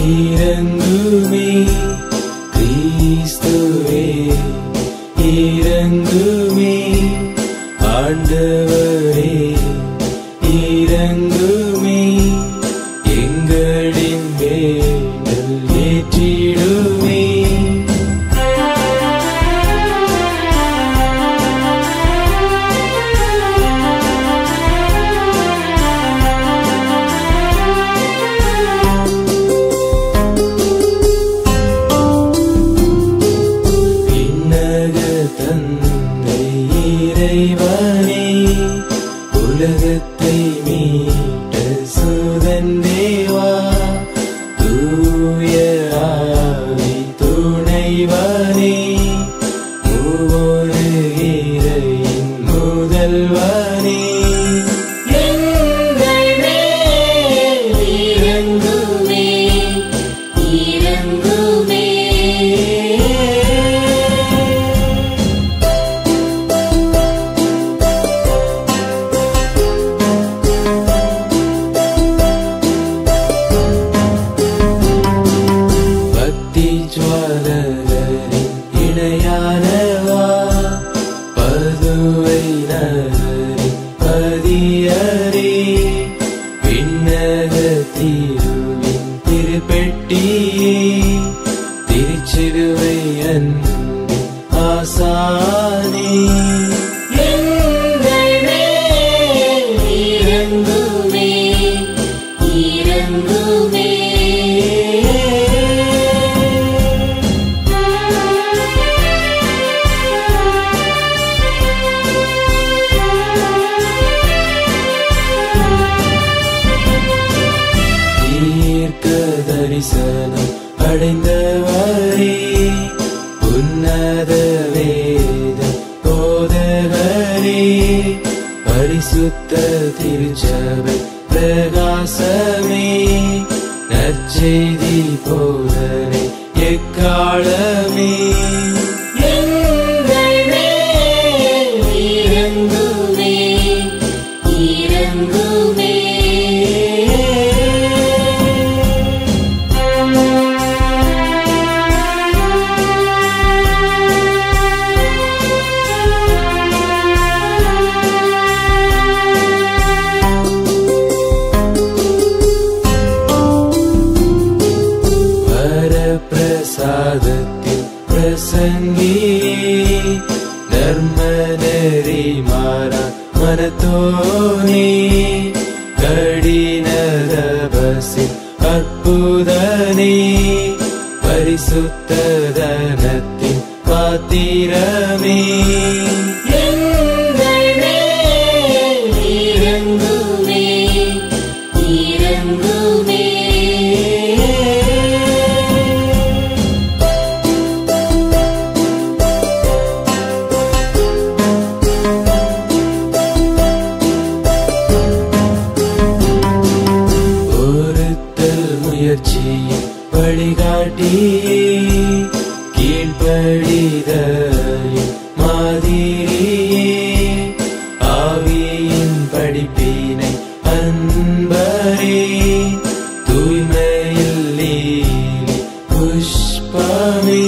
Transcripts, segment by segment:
இறங்குமே கிறிஸ்துவே இறங்குமே ஆண்டவரே இறங்குமே எங்களின் வேண்டல் ஏற்றிடுமே விண்ணக தந்தை இறைவனே உலகத்தை மீட்ட சுதன் தேவா தூய ஆவி துணைவனே மூவொரு இறையின் முதல்வனே எங்கள் மேல் இறங்குமே இறங்குமே பக்தி ஜுவாலரின் இணையானவா பதுவை நகரின் பதியரே விண்ணக தீருவின் திருப்பெட்டியே திருச்சிறுவை அன்பின் ஆசானே எங்கள் மேல் இறங்குமே இறங்குமே தீர்க்க தரிசனம் அடைந்தவரே உன்னத வேத போதகரே பரிசுத்த திருச்சபை பிரகாசமே நற்செய்தி போதனை எக்காலமே எங்கள் மேல் இறங்குமே இறங்குமே வரப்பிரசாதத்தில் பிரசங்கி நர்மனரி மாறா மனத்தோனே கடினதபசில் அற்புதனே பரிசுத்ததனத்தின் பாத்திரமே எங்கள் மேல் இறங்குமே இறங்குமே ஒருத்தல் முயற்சியின் வழிகாட்டியே கீழ்ப்படிதலின் மாதிரியே ஆவியின் படிப்பினை அன்பரே தூய்மையில் லீலி புஷ்பமே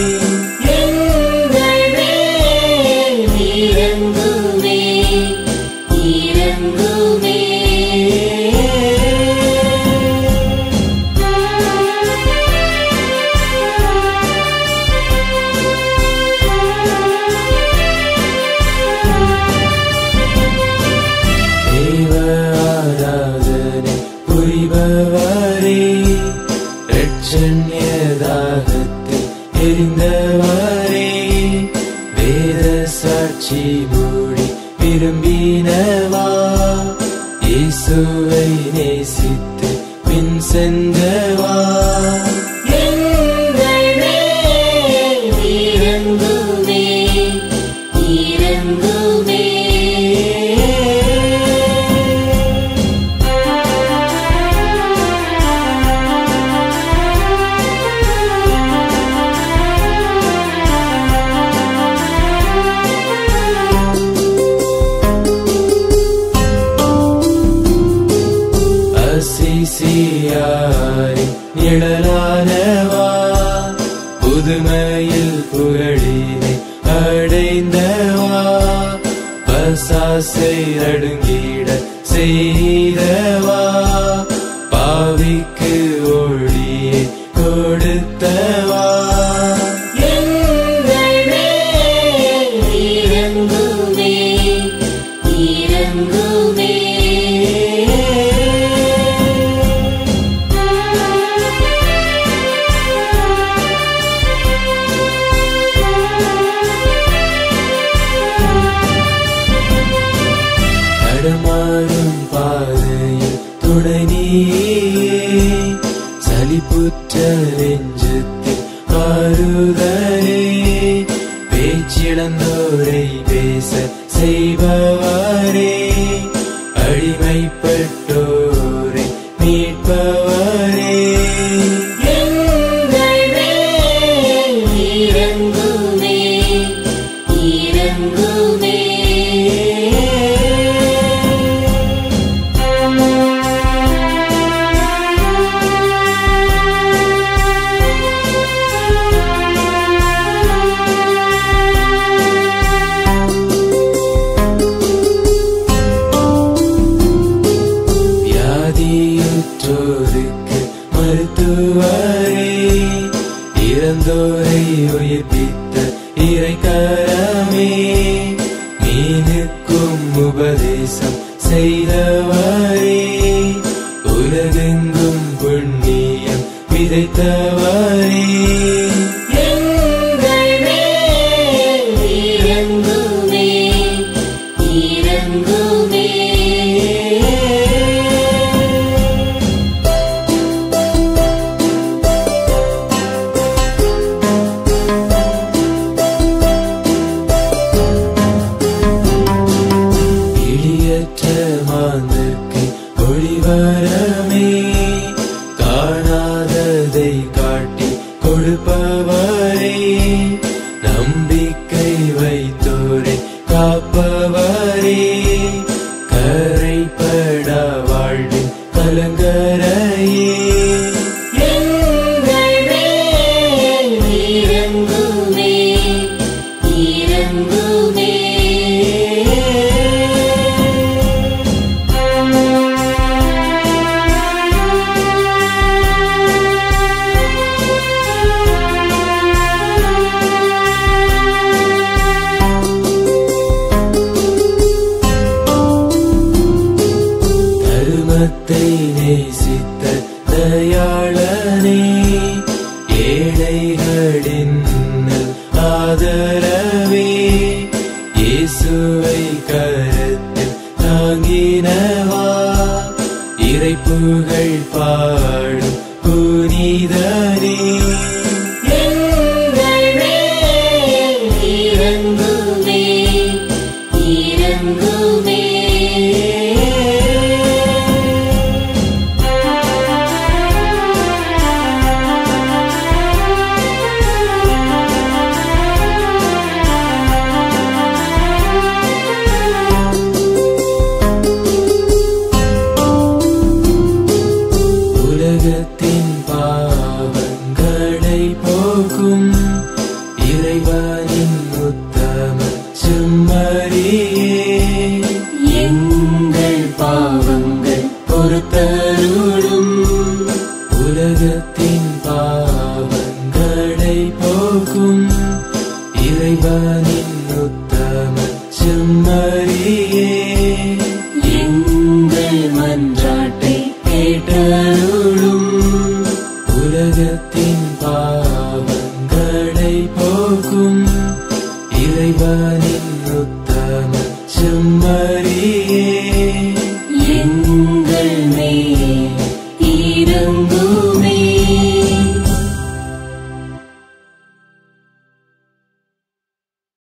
எங்கள் மேல் இறங்குமே இறங்குமே தேவ ஆராதனை புரிபவரே ரட்சண்யதாகத்தில் எரிந்தவரே வேத சாட்சி மூடி விரும்பினவா இயேசுவை நேசித்து பின் சென்றவா எங்கள் மேல் இறங்குமே இறங்குமே ஆ நிழலானவா புதுமையில் புகழினை அடைந்தவா பசாசை நடுங்கிட செய்தவா பாவிக்கு ஒளியை கொடுத்தவா எங்கள் மேல் இறங்குமே இறங்குமே நடமாடும் பாதையில் துணை நீயே சலிப்புற்ற நெஞ்சத்தில் ஆறுதலே பேச்சிழந்தோரை பேச செய்பவரே அடிமைப்பட்டோரை மீட்பவரே எங்கள் மேல் இறங்குமே இறங்குமே வியாதியுற்றோருக்கு மருத்துவரே இறந்தோரை உயிர்ப்பித்த இறைக்கரமே மீனுக்கும் உபதேசம் செய்தவரே உலகெங்கும் புண்ணியம் விதைத்தவரே எங்கள் மேல் இறங்குமே இறங்குமே இடியற்ற மாந்தர்க்கு ஒளிவரமே காணாததை காட்டி கொடுப்பவரே நம்பிக்கை வைத்தோரை காப்பவரே கரைப்பட வாழ்வின் கலங்கரையே எங்கள் மேல் இறங்குமே இறங்குமே தருமத்தை நேசித்த தயாளனே ஏழைகளின் நல் ஆதரவே இயேசுவை கருத்தில் தாங்கினவா இறைப்புகழ் பாடும் புனிதனே எங்கள் மேல் இறங்குமே இறங்குமே உலகத்தின் பாவங்களை போக்கும் இறைவனின் உத்தம செம்மறியே எங்கள் பாவங்கள் பொறுத்தருளும் உலகத்தின் பாவங்களை போக்கும் இறைவனின் உத்தம செம்மறியே எங்கள் மன்றாட்டை கேட்டருளும் உலகத்தின் பாவங்களை போக்கும் இறைவனின் உத்தம செம்மறியே